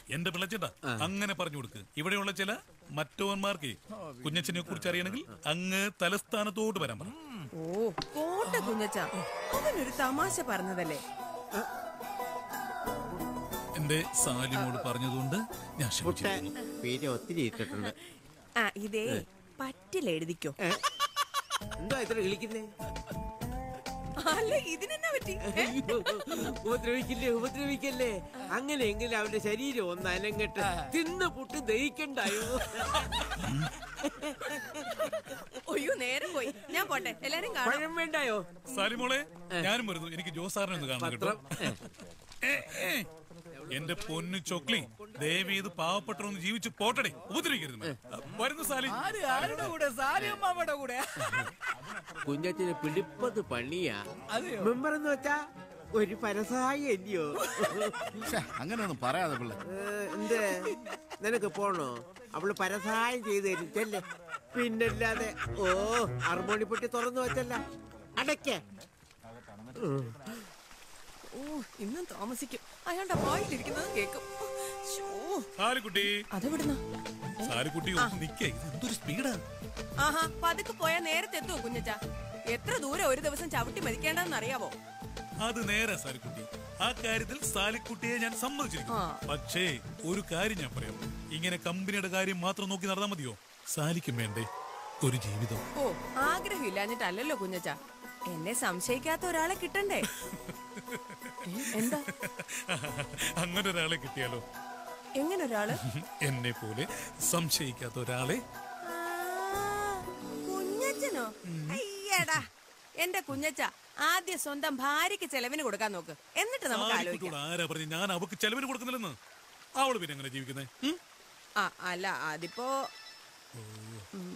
എന്റെ പിള്ളച്ചേട്ടാ അങ്ങനെ പറഞ്ഞു കൊടുക്ക് ഇവിടെയുള്ള ചില മറ്റോന്മാർക്ക് കുഞ്ഞച്ചനെ കുറിച്ച് അറിയണമെങ്കിൽ അങ്ങ് തലസ്ഥാനത്തോട്ട് വരാൻ പറ ഓ പോട്ടെ കുഞ്ഞച്ച അവനൊരു തമാശ പറഞ്ഞതല്ലേ എന്റെ സാലിമോട് പറഞ്ഞതുകൊണ്ട് ഞാൻ പുട്ട് ക്ഷമിച്ചിരിക്കുന്നു പേര് ഒത്തിരി ഇട്ടിട്ടുണ്ട് ആ ഇതേ പറ്റിലെഴുതിക്കോ എന്താ ഇത്ര കളിക്കുന്നേ അല്ല ഇതിനെന്നാ പറ്റി ഏ? ഉപദ്രവിക്കില്ലേ ഉപദ്രവിക്കല്ലേ അങ്ങനെയെങ്കിലും അവന്റെ ശരീരം ഒന്ന് അനങ്ങട്ട് തിന്ന് പുട്ട് ദഹിക്കണ്ടായോ അയ്യോ നേരം പോയി ഞാൻ പോട്ടെ എല്ലാരും കാണാം പഴം വേണ്ടായോ സാലിമോളെ ഞാനും വരുന്നു എനിക്ക് ജോസാറിനെ ഒന്ന് കാണണം കേട്ടോ ഏ, ഏ. എന്റെ പൊന്നു ചൊക്ലി ദേവി ഇത് പാവപ്പെട്ടൊന്ന് ജീവിച്ച് പോട്ടടെ ഉപദ്രവിക്കരുത് മേ. വരുന്നു സാലി ആര് ആരുടെ കൂടെ സാരിയമ്മാമ്മയുടെ കൂടെ കുഞ്ഞത്തിന് പിടിപ്പത് പണിയാ അതെയോ? മെമ്പർ എന്ന് വെച്ചാ ഒരു പരസഹായം അല്ലയോ അങ്ങനെയൊന്നും പറയാതെ പിള്ള ഏ, എന്ത് നിനക്ക് പോണോ അവള് പരസഹായം ചെയ്തു തരും ചെല്ലേ പിന്നല്ലാതെ ഓ അറുമണിപ്പെട്ടി തുറന്നു വെച്ചല്ല അടയ്ക്ക ഓ ഇന്നും താമസിക്കും അയാളുടെ വായിലിരിക്കുന്നത് കേക്കും ശ്ശോ, സാലിക്കുട്ടി അതെവിടുന്ന സാലിക്കുട്ടി ഒന്ന് നിക്കേ ഇത് എന്തൊരു സ്പീഡാ ആഹാ പതുക്കെ പോയാ നേരത്തെ എത്തുവോ കുഞ്ഞച്ച എത്ര ദൂരം ഒരു ദിവസം ചവിട്ടി മരിക്കേണ്ടെന്ന് അറിയാവോ അത് നേരെ സാലിക്കുട്ടി ആ കാര്യത്തിൽ സാലിക്കുട്ടിയെ ഞാൻ സമ്മതിച്ചിരിക്കുന്നു ആ. പക്ഷേ ഒരു കാര്യം ഞാൻ പറയാം ഇങ്ങനെ കമ്പനിയുടെ കാര്യം മാത്രം നോക്കി നടന്നാൽ മതിയോ സാലിക്കും വേണ്ടേ ഒരു ജീവിതം ഓ ആഗ്രഹമില്ലാഞ്ഞിട്ടല്ലല്ലോ കുഞ്ഞച്ച എന്നെ സംശയിക്കാത്ത ഒരാളെ കിട്ടണ്ടേ ഏ, എന്താ അങ്ങനെ ഒരാളെ കിട്ടിയാലോ എങ്ങനെ ഒരാള് എന്നെ പോലെ സംശയിക്കാത്ത ഒരാളെ ആ, കുഞ്ഞച്ചനോ അയ്യടാ എന്റെ കുഞ്ഞച്ച ആദ്യം സ്വന്തം ഭാര്യയ്ക്ക് ചെലവിന് കൊടുക്കാൻ നോക്ക് എന്നിട്ട് നമുക്ക് ആലോചിക്കാം സാലിക്കുട്ടിയോട് ആരാ പറഞ്ഞു ഞാൻ അവക്ക് ചെലവിന് കൊടുക്കുന്നില്ലെന്ന് അവള് പിന്നെ എങ്ങനെ ജീവിക്കുന്നേ ഉം? ആ അല്ല അതിപ്പോ ഉം.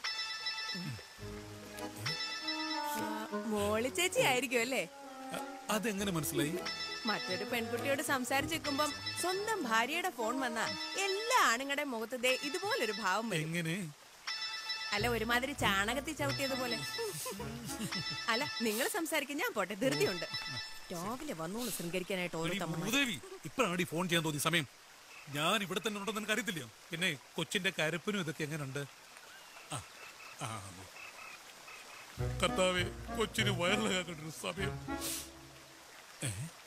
ആ, മോളി ചേച്ചി ആയിരിക്കും അല്ലേ അ- അതെങ്ങനെ മനസ്സിലായി മറ്റൊരു പെൺകുട്ടിയോട് സംസാരിച്ചു നിൽക്കുമ്പം സ്വന്തം ഭാര്യയുടെ ഫോൺ വന്നാ എല്ലാ ആണുങ്ങളുടെ മുഖത്ത് ദേ ഇതുപോലൊരു ഭാവം വരും എങ്ങനെ അല്ല ഒരുമാതിരി ചാണകത്തിൽ ചവിട്ടിയതുപോലെ അല്ല നിങ്ങൾ സംസാരിക്കും ഞാൻ പോട്ടെ ധൃതിയുണ്ട് രാവിലെ വന്നോളൂ ശൃംഗരിക്കാനായിട്ട് ഓരോ തമ്മ ഭൂദേവി ഇപ്പഴാണ് ഫോൺ ചെയ്യാൻ തോന്നിയ സമയം ഞാൻ ഇവിടെ തന്നെ ഉണ്ടെന്ന് എനിക്ക് അറിയത്തില്ല പിന്നെ കൊച്ചിന്റെ കരപ്പിനും ഇതൊക്കെ എങ്ങനെയുണ്ട് ആ, ആ, അതെ. കർത്താവേ കൊച്ചിന് വയറിളകാക്കൊണ്ടൊരു സമയം ഏ?